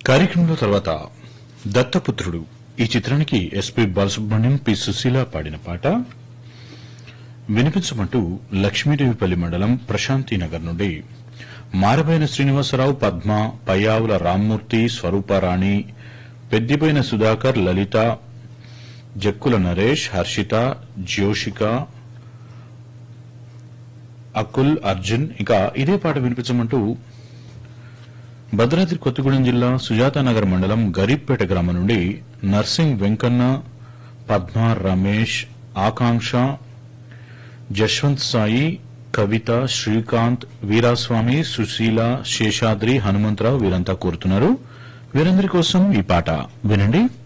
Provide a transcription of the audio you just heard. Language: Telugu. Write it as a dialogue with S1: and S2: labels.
S1: కార్యక్రమంలో తర్వాత దత్తపుత్రుడు ఈ చిత్రానికి ఎస్పి బాలసుబ్రహ్మణ్యం పి సుశీల పాడిన పాట వినిపించమంటూ లక్ష్మీదేవిపల్లి మండలం ప్రశాంతి నగర్ నుండి మారబైన శ్రీనివాసరావు పద్మ పయ్యావుల రామ్మూర్తి స్వరూపారాణి పెద్దిపోయిన సుధాకర్ లలిత జక్కుల నరేష్ హర్షిత జ్యోషిక అకుల్ అర్జున్ ఇంకా ఇదే పాట వినిపించమంటూ భద్రాద్రి కొత్తగూడెం జిల్లా సుజాతానగర్ మండలం గరీబ్పేట గ్రామం నుండి నర్సింగ్ వెంకన్న పద్మ రమేష్ ఆకాంక్ష జశ్వంత్ సాయి కవిత శ్రీకాంత్ వీరాస్వామి సుశీల శేషాద్రి హనుమంతరావు వీరంతా కోరుతున్నారు వీరందరి కోసం ఈ పాట వినండి